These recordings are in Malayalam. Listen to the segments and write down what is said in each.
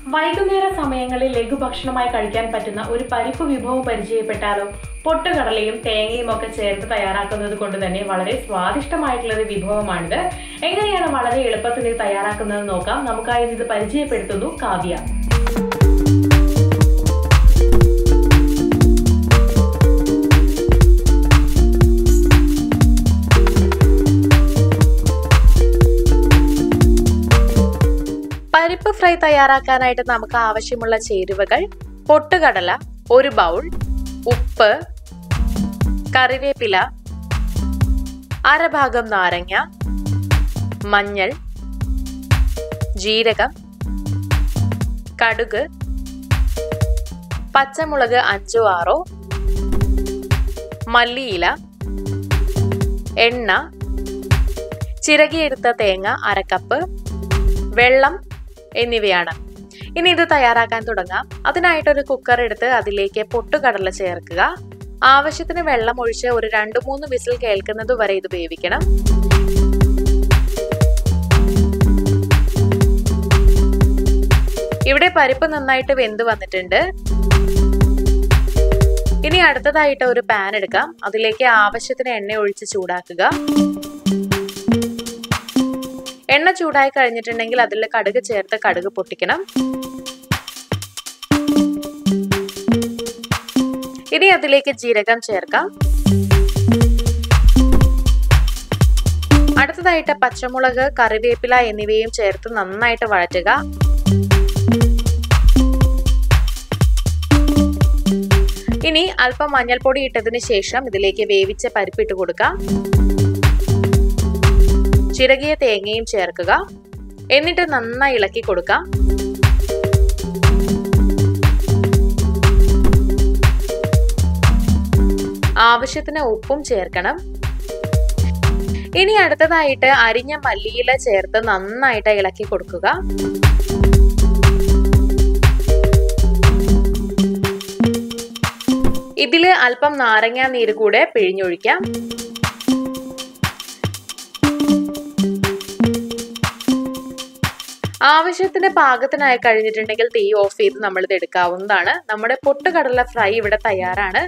വൈകുന്നേര സമയങ്ങളിൽ ലഘുഭക്ഷണമായി കഴിക്കാൻ പറ്റുന്ന ഒരു പരിപ്പ് വിഭവം പരിചയപ്പെട്ടാലോ പൊട്ടുകടലയും തേങ്ങയും ഒക്കെ ചേർത്ത് തയ്യാറാക്കുന്നത് കൊണ്ട് തന്നെ വളരെ സ്വാദിഷ്ടമായിട്ടുള്ള ഒരു വിഭവമാണിത് എങ്ങനെയാണ് വളരെ എളുപ്പത്തിൽ ഇത് തയ്യാറാക്കുന്നത് നോക്കാം നമുക്കായി ഇത് പരിചയപ്പെടുത്തുന്നു കാവ്യ പരിപ്പ് ഫ്രൈ തയ്യാറാക്കാനായിട്ട് നമുക്ക് ആവശ്യമുള്ള ചേരുവകൾ പൊട്ടുകടല ഒരു ബൗൾ ഉപ്പ് കറിവേപ്പില അരഭാഗം നാരങ്ങ മഞ്ഞൾ ജീരകം കടുക് പച്ചമുളക് അഞ്ചോ ആറോ മല്ലിയില എണ്ണ ചിരകിയെടുത്ത തേങ്ങ അരക്കപ്പ് വെള്ളം എന്നിവയാണ് ഇനി ഇത് തയ്യാറാക്കാൻ തുടങ്ങാം അതിനായിട്ടൊരു കുക്കർ എടുത്ത് അതിലേക്ക് പൊട്ടുകടല ചേർക്കുക ആവശ്യത്തിന് വെള്ളം ഒഴിച്ച് ഒരു രണ്ട് മൂന്ന് വിസിൽ കേൾക്കുന്നത് വരെ ഇത് വേവിക്കണം ഇവിടെ പരിപ്പ് നന്നായിട്ട് വെന്ത് വന്നിട്ടുണ്ട് ഇനി അടുത്തതായിട്ട് ഒരു പാൻ എടുക്കാം അതിലേക്ക് ആവശ്യത്തിന് എണ്ണ ഒഴിച്ച് ചൂടാക്കുക എണ്ണ ചൂടായി കഴിഞ്ഞിട്ടുണ്ടെങ്കിൽ അതിൽ കടുക് ചേർത്ത് കടുക് പൊട്ടിക്കണം ഇനി അതിലേക്ക് ജീരകം ചേർക്കാം അടുത്തതായിട്ട് പച്ചമുളക് കറിവേപ്പില എന്നിവയും ചേർത്ത് നന്നായിട്ട് വഴറ്റുക ഇനി അല്പം മഞ്ഞൾപ്പൊടി ഇട്ടതിന് ശേഷം ഇതിലേക്ക് വേവിച്ച പരിപ്പിട്ട് കൊടുക്കാം ചിരകിയ തേങ്ങയും ചേർക്കുക എന്നിട്ട് നന്നായി ഇളക്കി കൊടുക്കാം ആവശ്യത്തിന് ഉപ്പും ചേർക്കണം ഇനി അടുത്തതായിട്ട് അരിഞ്ഞ മല്ലിയില ചേർത്ത് നന്നായിട്ട് ഇളക്കി കൊടുക്കുക ഇതില് അല്പം നാരങ്ങ നീര് കൂടെ പിഴിഞ്ഞൊഴിക്കാം ആവശ്യത്തിന് പാകത്തിനായി കഴിഞ്ഞിട്ടുണ്ടെങ്കിൽ തീ ഓഫ് ചെയ്ത് നമ്മൾ ഇത് എടുക്കാവുന്നതാണ് നമ്മുടെ പൊട്ടുകടല ഫ്രൈ ഇവിടെ തയ്യാറാണ്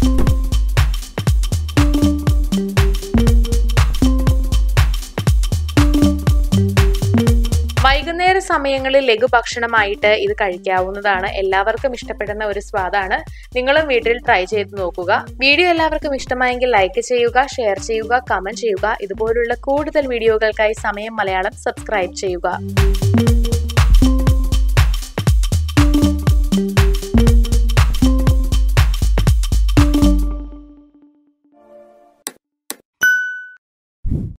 വൈകുന്നേര സമയങ്ങളിൽ ലഘുഭക്ഷണമായിട്ട് ഇത് കഴിക്കാവുന്നതാണ് എല്ലാവർക്കും ഇഷ്ടപ്പെടുന്ന ഒരു സ്വാദാണ് നിങ്ങളും വീട്ടിൽ ട്രൈ ചെയ്ത് നോക്കുക വീഡിയോ എല്ലാവർക്കും ഇഷ്ടമായെങ്കിൽ ലൈക്ക് ചെയ്യുക ഷെയർ ചെയ്യുക കമന്റ് ചെയ്യുക ഇതുപോലുള്ള കൂടുതൽ വീഡിയോകൾക്കായി സമയം മലയാളം സബ്സ്ക്രൈബ് ചെയ്യുക